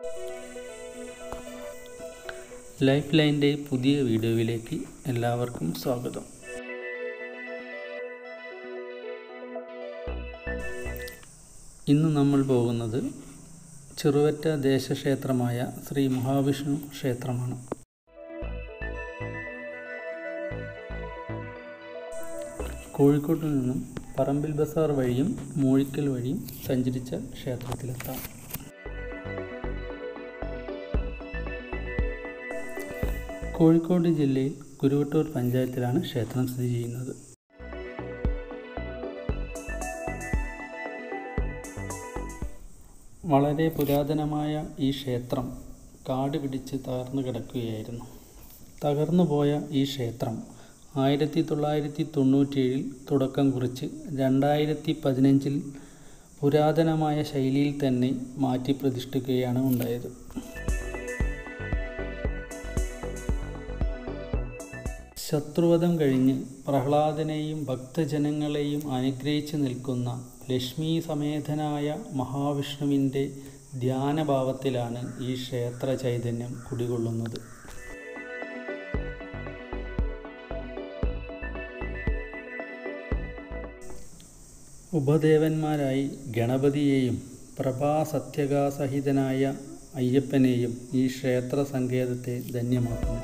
life ലൈൻ്റെ പുതിയ വീഡിയോയിലേക്ക് എല്ലാവർക്കും സ്വാഗതം ഇന്ന് നമ്മൾ പോകുന്നത് ചെറുവറ്റ ദേശക്ഷേത്രമായ ശ്രീ മഹാവിഷ്ണു ക്ഷേത്രമാണ് കോഴിക്കോട്ട് നിന്നും പറമ്പിൽ ബസാർ വഴിയും മൂഴിക്കൽ വഴിയും സഞ്ചരിച്ച ക്ഷേത്രത്തിലെത്താം കോഴിക്കോട് ജില്ലയിൽ കുരുവട്ടൂർ പഞ്ചായത്തിലാണ് ക്ഷേത്രം സ്ഥിതി ചെയ്യുന്നത് വളരെ പുരാതനമായ ഈ ക്ഷേത്രം കാട് പിടിച്ച് തകർന്നു കിടക്കുകയായിരുന്നു തകർന്നു പോയ ഈ ക്ഷേത്രം ആയിരത്തി തൊള്ളായിരത്തി തൊണ്ണൂറ്റിയേഴിൽ തുടക്കം കുറിച്ച് രണ്ടായിരത്തി പതിനഞ്ചിൽ പുരാതനമായ ശൈലിയിൽ തന്നെ മാറ്റി പ്രതിഷ്ഠിക്കുകയാണ് ഉണ്ടായത് ശത്രുവധം കഴിഞ്ഞ് പ്രഹ്ലാദനെയും ഭക്തജനങ്ങളെയും അനുഗ്രഹിച്ച് നിൽക്കുന്ന ലക്ഷ്മി സമേതനായ മഹാവിഷ്ണുവിൻ്റെ ധ്യാനഭാവത്തിലാണ് ഈ ക്ഷേത്ര ചൈതന്യം കുടികൊള്ളുന്നത് ഉപദേവന്മാരായി ഗണപതിയെയും പ്രഭാസത്യകാസഹിതനായ അയ്യപ്പനെയും ഈ ക്ഷേത്ര സങ്കേതത്തെ ധന്യമാക്കുന്നു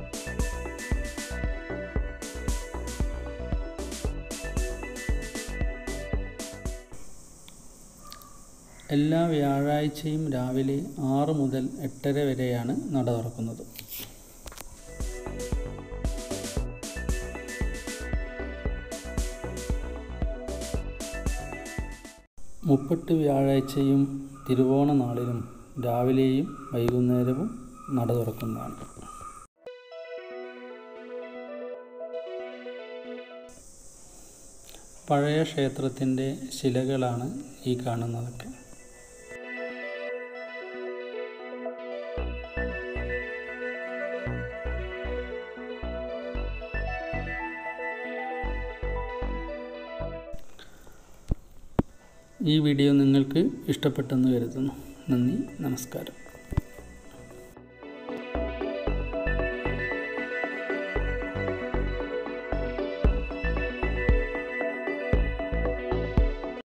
എല്ലാ വ്യാഴാഴ്ചയും രാവിലെ ആറ് മുതൽ എട്ടര വരെയാണ് നട തുറക്കുന്നത് മുപ്പട്ട് വ്യാഴാഴ്ചയും തിരുവോണ നാളിലും രാവിലെയും വൈകുന്നേരവും നട തുറക്കുന്നതാണ് പഴയ ക്ഷേത്രത്തിൻ്റെ ശിലകളാണ് ഈ കാണുന്നതൊക്കെ ഈ വീഡിയോ നിങ്ങൾക്ക് ഇഷ്ടപ്പെട്ടെന്ന് കരുതുന്നു നന്ദി നമസ്കാരം